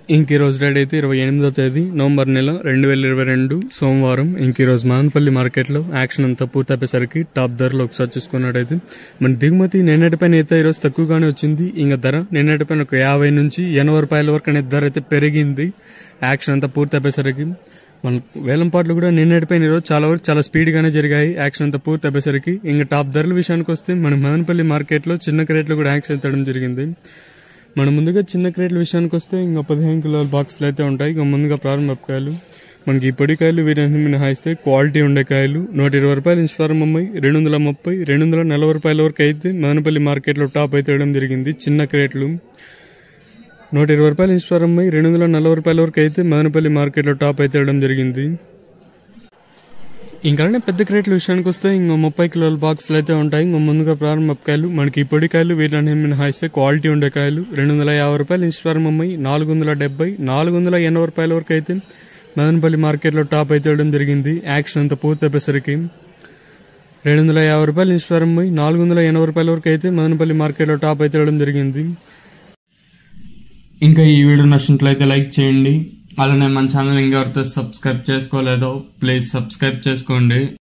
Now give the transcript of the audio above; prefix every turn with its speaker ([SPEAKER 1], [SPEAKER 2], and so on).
[SPEAKER 1] ఇంక ఈ రోజు డేట్ అయితే ఇరవై ఎనిమిదో తేదీ నవంబర్ నెల రెండు వేల ఇరవై రెండు సోమవారం ఇంక ఈ రోజు మానపల్లి మార్కెట్లో యాక్షన్ అంతా పూర్తయిపోయేసరికి టాప్ ధరలు ఒకసారి చూసుకున్నట్టయితే మన దిగుమతి నిన్నటిపైన అయితే ఈరోజు తక్కువగానే వచ్చింది ఇంకా ధర నిన్నటిపైన ఒక యాభై నుంచి ఎనభై రూపాయల వరకు అనేది ధర అయితే పెరిగింది యాక్షన్ అంతా పూర్తయిపోయేసరికి మన వేలం పాటలు కూడా నిన్నటిపైన ఈరోజు చాలా వరకు చాలా స్పీడ్గానే జరిగాయి యాక్షన్ అంతా పూర్తి అయిపోయేసరికి ఇంకా టాప్ ధరల విషయానికి వస్తే మన మదనపల్లి మార్కెట్లో చిన్న క్రేట్లో కూడా యాక్షన్ ఎత్తడం జరిగింది మన ముందుగా చిన్న క్రేట్ల విషయానికి వస్తే ఇంకా పదిహేను కిలోల బాక్సులు అయితే ఉంటాయి ఇంకా ముందుగా ప్రారంభ కాయలు మనకి ఈ పొడి కాయలు వీరన్ని మినహాయిస్తే క్వాలిటీ ఉండే కాయలు నూట ఇరవై రూపాయల నుంచి ప్రారంభమై రెండు వందల ముప్పై రెండు వందల నలభై రూపాయల వరకు అయితే మదనపల్లి మార్కెట్లో టాప్ అయితే వేయడం జరిగింది చిన్న క్రేట్లు నూట ఇరవై రూపాయల నుంచి ప్రారంభమై రెండు వందల నలభై రూపాయల వరకు అయితే మదనపల్లి మార్కెట్లో టాప్ అయితే వేయడం జరిగింది ఇంకానే పెద్ద క్రేట్ల విషయానికి వస్తే ఇంకో ముప్పై కిలోల బాక్సులు అయితే ఉంటాయి ఇంకో ముందుగా ప్రారంభ కాయలు మనకి ఈ పొడి కాయలు వీటిని మినహాయిస్తే క్వాలిటీ ఉండే కాయలు రెండు వందల యాభై రూపాయల నుంచి ప్రారంభమై నాలుగు వందల డెబ్బై నాలుగు వందల ఎనభై రూపాయల వరకు అయితే మదనపల్లి మార్కెట్లో టాప్ అయితే వేయడం జరిగింది యాక్షన్ అంతా పూర్తి అయిపోయేసరికి రెండు వందల యాభై రూపాయల నుంచి ప్రారంభమై నాలుగు వందల ఎనభై రూపాయల వరకు అయితే మదనపల్లి మార్కెట్లో టాప్ అయితే వేయడం జరిగింది ఇంకా ఈ వీడియో నచ్చినట్లయితే లైక్ చేయండి అలానే మన ఛానల్ ఇంకెవరితో సబ్స్క్రైబ్ చేసుకోలేదో ప్లీజ్ సబ్స్క్రైబ్ చేసుకోండి